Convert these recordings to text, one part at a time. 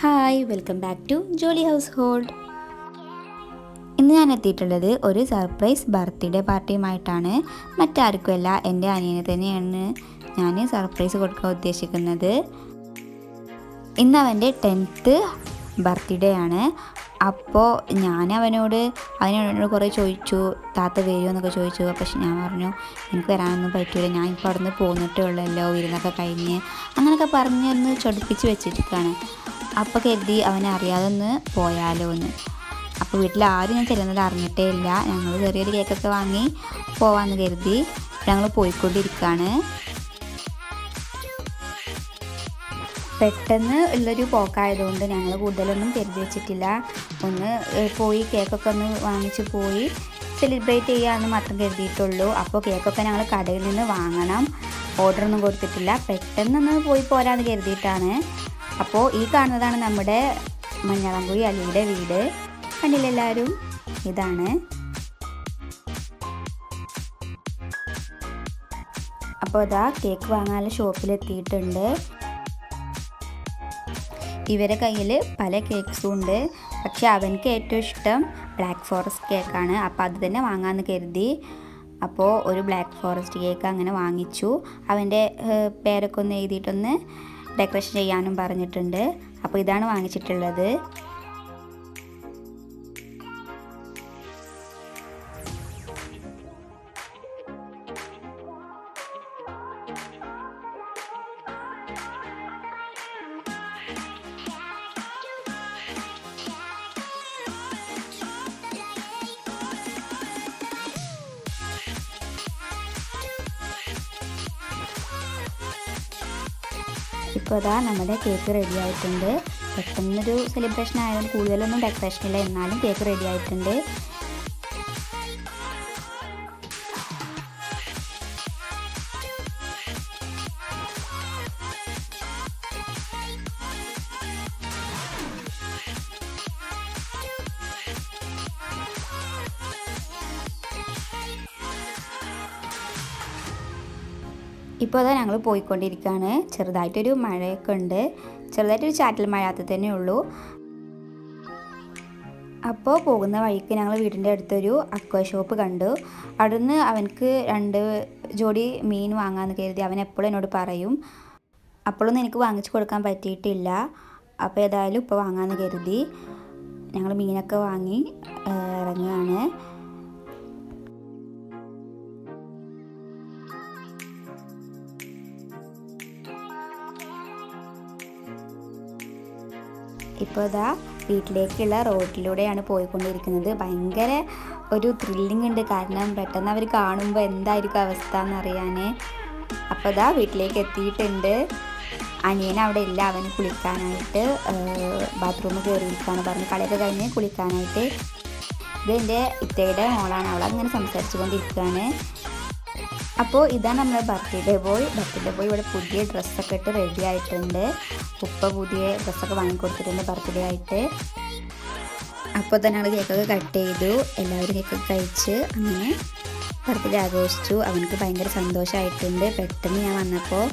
hi welcome back to ജോലി household ഇന്ന് ഞാൻ എത്തിയിട്ടുള്ളത് ഒരു സർപ്രൈസ് ബർത്ത്ഡേ പാർട്ടിയുമായിട്ടാണ് മറ്റാർക്കുമല്ല എൻ്റെ അനിയനെ തന്നെയാണ് ഞാൻ സർപ്രൈസ് കൊടുക്കാൻ ഉദ്ദേശിക്കുന്നത് ഇന്ന് അവൻ്റെ ടെൻത്ത് ബർത്ത്ഡേ ആണ് അപ്പോൾ ഞാൻ അവനോട് അവനോട് കുറേ ചോദിച്ചു താത്ത വരുമോ എന്നൊക്കെ ചോദിച്ചു പക്ഷെ ഞാൻ പറഞ്ഞു എനിക്ക് വരാനൊന്നും പറ്റില്ല ഞാൻ ഇപ്പോൾ അവിടെ നിന്ന് പോന്നിട്ടേ ഉള്ളല്ലോ വിരുന്നൊക്കെ കഴിഞ്ഞ് അങ്ങനെയൊക്കെ പറഞ്ഞ് ഒന്ന് ചൊടിപ്പിച്ച് വെച്ചിരിക്കുകയാണ് അപ്പോൾ കരുതി അവനെ അറിയാതെ ഒന്ന് പോയാലോ എന്ന് അപ്പോൾ വീട്ടിൽ ആരും ഞാൻ ചെല്ലുന്നത് അറിഞ്ഞിട്ടേ ഇല്ല ഞങ്ങൾ ചെറിയൊരു കേക്കൊക്കെ വാങ്ങി പോവാമെന്ന് കരുതി ഞങ്ങൾ പോയിക്കൊണ്ടിരിക്കുകയാണ് പെട്ടെന്ന് ഉള്ളൊരു പോക്കായതുകൊണ്ട് ഞങ്ങൾ കൂടുതലൊന്നും കരുതി വെച്ചിട്ടില്ല ഒന്ന് ഏഹ്, പോയി കേക്കൊക്കെ ഒന്ന് വാങ്ങിച്ച് പോയി സെലിബ്രേറ്റ് ചെയ്യാമെന്ന് മാത്രം കരുതിയിട്ടുള്ളൂ അപ്പോൾ കേക്കൊക്കെ ഞങ്ങൾ കടയിൽ നിന്ന് വാങ്ങണം ഓർഡറൊന്നും കൊടുത്തിട്ടില്ല പെട്ടെന്നൊന്ന് പോയി പോരാന്ന് കരുതിയിട്ടാണ് അപ്പോൾ ഈ കാണുന്നതാണ് നമ്മുടെ മഞ്ഞളംകുഴി അലിയുടെ വീട് കണ്ടില്ല എല്ലാവരും ഇതാണ് അപ്പോൾ ഇതാ കേക്ക് വാങ്ങാനുള്ള ഷോപ്പിലെത്തിയിട്ടുണ്ട് ഇവരെ കയ്യിൽ പല കേക്ക്സും ഉണ്ട് പക്ഷെ അവനക്ക് ഏറ്റവും ഇഷ്ടം ബ്ലാക്ക് ഫോറസ്റ്റ് കേക്കാണ് അപ്പോൾ അത് തന്നെ വാങ്ങാമെന്ന് കരുതി അപ്പോൾ ഒരു ബ്ലാക്ക് ഫോറസ്റ്റ് കേക്ക് അങ്ങനെ വാങ്ങിച്ചു അവൻ്റെ ഏഹ്, പേരൊക്കെ ഒന്ന് എഴുതിയിട്ടൊന്ന് ഡെക്കറേഷൻ ചെയ്യാനും പറഞ്ഞിട്ടുണ്ട് അപ്പോൾ ഇതാണ് വാങ്ങിച്ചിട്ടുള്ളത് ഇപ്പോൾ അതാ നമ്മുടെ കേക്ക് റെഡി ആയിട്ടുണ്ട് പെട്ടെന്നൊരു സെലിബ്രേഷൻ ആയതുകൊണ്ട് കൂടുതലൊന്നും ഡെക്കറേഷൻ ഇല്ല എന്നാലും കേക്ക് റെഡി ആയിട്ടുണ്ട് ഇപ്പോൾ അതാ ഞങ്ങൾ പോയിക്കൊണ്ടിരിക്കുകയാണ് ചെറുതായിട്ടൊരു മഴയൊക്കെ ഉണ്ട് ചെറുതായിട്ടൊരു ചാറ്റൽ മഴ അത് തന്നെ ഉള്ളൂ അപ്പോൾ പോകുന്ന വഴിക്ക് ഞങ്ങൾ വീടിൻ്റെ അടുത്തൊരു അക്വ ഷോപ്പ് കണ്ടു അവിടുന്ന് അവനക്ക് രണ്ട് ജോഡി മീൻ വാങ്ങാമെന്ന് കരുതി അവൻ എപ്പോഴും എന്നോട് പറയും അപ്പോഴൊന്നും എനിക്ക് വാങ്ങിച്ചു കൊടുക്കാൻ പറ്റിയിട്ടില്ല അപ്പോൾ ഏതായാലും ഇപ്പോൾ വാങ്ങാമെന്ന് കരുതി ഞങ്ങൾ മീനൊക്കെ വാങ്ങി ആ, ഇറങ്ങുകയാണ് ഇപ്പോൾ ഇതാ വീട്ടിലേക്കുള്ള റോഡിലൂടെയാണ് പോയിക്കൊണ്ടിരിക്കുന്നത് ഭയങ്കര ഒരു ത്രില്ലിംഗ് ഉണ്ട് കാരണം പെട്ടെന്ന് അവർ കാണുമ്പോൾ എന്തായിരിക്കും അവസ്ഥ എന്നറിയാൻ അപ്പോൾ ഇതാ വീട്ടിലേക്ക് എത്തിയിട്ടുണ്ട് അനിയൻ അവിടെ ഇല്ല അവന് കുളിക്കാനായിട്ട് ബാത്റൂമിൽ കയറിയിരിക്കാണ് പറഞ്ഞ് കളിയൊക്കെ കഴിഞ്ഞ് കുളിക്കാനായിട്ട് ഇത് എൻ്റെ ഇത്തയുടെ മോളാണ് അവൾ അങ്ങനെ സംസാരിച്ചു കൊണ്ടിരിക്കുകയാണ് അപ്പോൾ ഇതാണ് നമ്മുടെ ബർത്ത്ഡേ ബോയ് ബർത്ത്ഡേ ബോയ് ഇവിടെ പുതിയ ഡ്രസ്സൊക്കെ ഇട്ട് റെഡി ആയിട്ടുണ്ട് ഉപ്പ പുതിയ ഡ്രസ്സൊക്കെ വാങ്ങിക്കൊടുത്തിട്ടുണ്ട് ബർത്ത്ഡേ ആയിട്ട് അപ്പോൾ തന്നെ ഞങ്ങൾ കേക്കൊക്കെ കട്ട് ചെയ്തു എല്ലാവരും കേക്കൊക്കെ കഴിച്ച് അങ്ങനെ ബർത്ത്ഡേ ആഘോഷിച്ചു അവനക്ക് ഭയങ്കര സന്തോഷമായിട്ടുണ്ട് പെട്ടെന്ന് ഞാൻ വന്നപ്പോൾ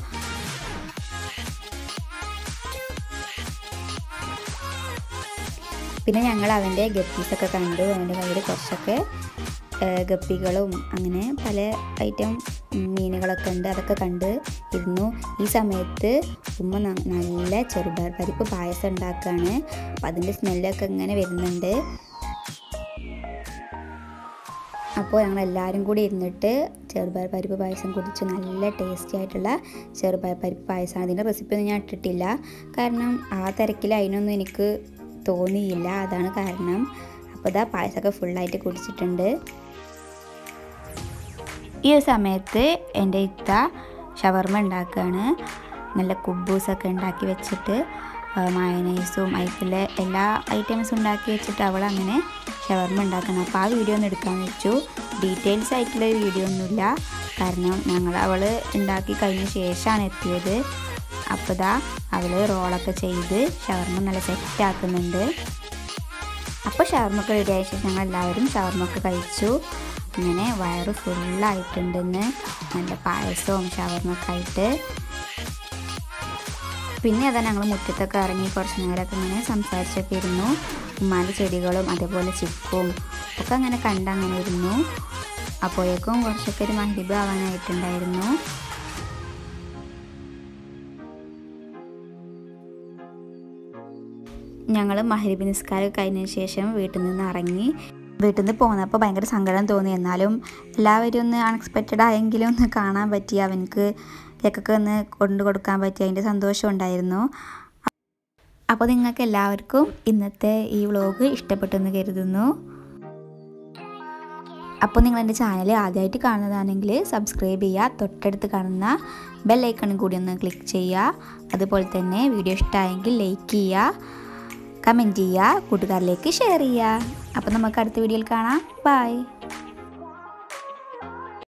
പിന്നെ ഞങ്ങൾ അവൻ്റെ ഗപ്പീസൊക്കെ കണ്ടു അവൻ്റെ കയ്യിൽ കുറച്ചൊക്കെ ഏഹ്, ഗപ്പികളും അങ്ങനെ പല ഐറ്റം മീനുകളൊക്കെ ഉണ്ട് അതൊക്കെ കണ്ട് ഇരുന്നു ഈ സമയത്ത് ഉമ്മ ന- നല്ല ചെറുപയർ പരിപ്പ് പായസം ഉണ്ടാക്കുകയാണ് അപ്പം അതിൻ്റെ സ്മെല്ലൊക്കെ ഇങ്ങനെ വരുന്നുണ്ട് അപ്പോൾ ഞങ്ങൾ എല്ലാവരും കൂടി ഇരുന്നിട്ട് ചെറുപയർ പരിപ്പ് പായസം കുടിച്ചു നല്ല ടേസ്റ്റി ആയിട്ടുള്ള ചെറുപയർ പരിപ്പ് പായസമാണ് അതിൻ്റെ റെസിപ്പി ഒന്നും ഞാൻ ഇട്ടിട്ടില്ല കാരണം ആ തിരക്കിൽ അതിനൊന്നും എനിക്ക് തോന്നിയില്ല അതാണ് കാരണം അപ്പോൾ ഇതാ പായസമൊക്കെ ഫുള്ളായിട്ട് കുടിച്ചിട്ടുണ്ട് ഈ ഒരു സമയത്ത് എൻ്റെ ഇത്ത ഷവർമ ഉണ്ടാക്കുകയാണ് നല്ല കുബൂസൊക്കെ ഉണ്ടാക്കി വെച്ചിട്ട് മയനൈസും അതിലെ എല്ലാ ഐറ്റംസും ഉണ്ടാക്കി വെച്ചിട്ട് അവൾ അങ്ങനെ ഷവർമ ഉണ്ടാക്കണം അപ്പോൾ ആ വീഡിയോ ഒന്ന് എടുക്കാൻ വെച്ചു ഡീറ്റെയിൽസ് ആയിട്ടുള്ള ഒരു വീഡിയോ ഒന്നുമില്ല കാരണം ഞങ്ങൾ അവൾ ഉണ്ടാക്കി കഴിഞ്ഞ ശേഷമാണ് എത്തിയത് അപ്പോൾ ദാ അവൾ റോളൊക്കെ ചെയ്ത് ഷവർമ നല്ല സെറ്റ് ആക്കുന്നുണ്ട് അപ്പോൾ ഷവർമൊക്കെ റെഡി ആയ ശേഷം ഞങ്ങൾ എല്ലാവരും ഷവർമൊക്കെ കഴിച്ചു അങ്ങനെ വയറ് ഫുള്ളായിട്ടുണ്ടെന്ന് നല്ല പായസവും ഷവർമൊക്കെ ആയിട്ട് പിന്നെ അതാ ഞങ്ങൾ മുറ്റത്തൊക്കെ ഇറങ്ങി കുറച്ച് നേരമൊക്കെ ഇങ്ങനെ സംസാരിച്ചൊക്കെ ഇരുന്നു ഉമ്മാൻ്റെ ചെടികളും അതേപോലെ ചിക്കും ഒക്കെ അങ്ങനെ കണ്ടങ്ങനെ ഇരുന്നു അപ്പോഴേക്കും കുറച്ചൊക്കെ ഒരു മഹിബ് ആവാനായിട്ടുണ്ടായിരുന്നു ഞങ്ങൾ മഹരിബ് നിസ്കാരം കഴിഞ്ഞതിന് ശേഷം വീട്ടിൽ നിന്ന് ഇറങ്ങി വീട്ടിൽ നിന്ന് പോന്നപ്പോൾ ഭയങ്കര സങ്കടം തോന്നി എന്നാലും എല്ലാവരും ഒന്ന് അൺഎക്സ്പെക്റ്റഡ് ആയെങ്കിലും ഒന്ന് കാണാൻ പറ്റി അവനക്ക് കേക്കൊക്കെ ഒന്ന് കൊണ്ടു കൊടുക്കാൻ പറ്റി അതിൻ്റെ സന്തോഷം ഉണ്ടായിരുന്നു അപ്പോൾ നിങ്ങൾക്ക് എല്ലാവർക്കും ഇന്നത്തെ ഈ വ്ളോഗ് ഇഷ്ടപ്പെട്ടെന്ന് കരുതുന്നു അപ്പോൾ നിങ്ങൾ എൻ്റെ ചാനൽ ആദ്യമായിട്ട് കാണുന്നതാണെങ്കിൽ സബ്സ്ക്രൈബ് ചെയ്യുക തൊട്ടടുത്ത് കാണുന്ന ബെല്ലൈക്കണും കൂടി ഒന്ന് ക്ലിക്ക് ചെയ്യുക അതുപോലെ തന്നെ വീഡിയോ ഇഷ്ടമായെങ്കിൽ ലൈക്ക് ചെയ്യുക കമൻറ്റ് ചെയ്യുക കൂട്ടുകാരിലേക്ക് ഷെയർ ചെയ്യുക അപ്പോൾ നമുക്ക് അടുത്ത വീഡിയോയിൽ കാണാം ബൈ